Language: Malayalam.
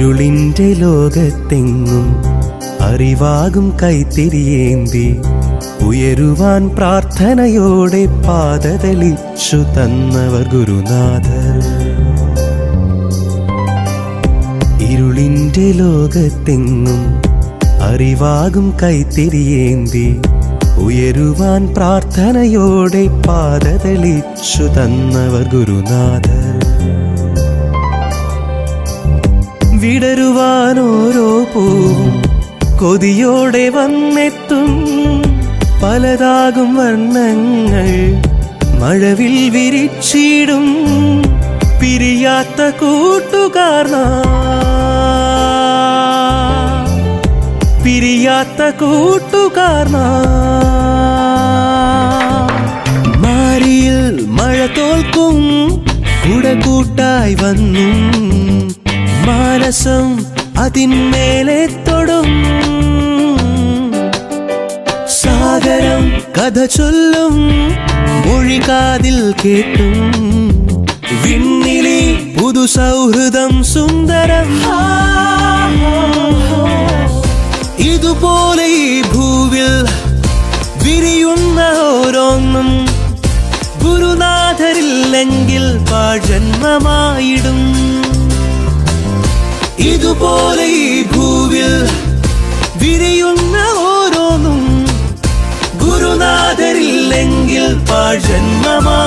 ഇരുളിന്റെ ലോകത്തെങ്ങും അറിവാകും കൈത്തിരിയേന്തി ഉയരുവാൻ പ്രാർത്ഥനയോടെ പാതതെളിച്ചു തന്നവർ ഗുരുനാഥർ ഇരുളിന്റെ ലോകത്തെങ്ങും അറിവാകും കൈത്തിരിയേന്തി ഉയരുവാൻ പ്രാർത്ഥനയോടെ പാതതെളിച്ചു തന്നവർ ഗുരുനാഥർ വിടരുവാൻ ഓരോ പൂവും കൊതിയോടെ വന്നെത്തും പലതാകും വർണ്ണങ്ങൾ മഴവിൽ വിരിച്ചിടും പിരിയാത്ത കൂട്ടുകാർ നാം. പിരിയാത്ത കൂട്ടുകാർ നാം. മാരിയിൽ മഴ തോൽക്കും കുട കൂട്ടായി വന്നു മാനസം അതിന്മേലെ തൊടും സാഗരം കഥ ചൊല്ലും മൊഴി കാതിൽ കേട്ടും വിണ്ണിലെ പുതു സൗഹൃദം സുന്ദരം ഇതുപോലെ ഈ ഭൂവിൽ വിരിയുന്ന ഓരോന്നും ഗുരുനാഥരില്ലെങ്കിൽ പാഴന്മമായിടും ഇതുപോലെ ഈ ഭൂവിൽ വിരിയുന്ന ഓരോന്നും ഗുരുനാഥരില്ലെങ്കിൽ പാഴന്മമാ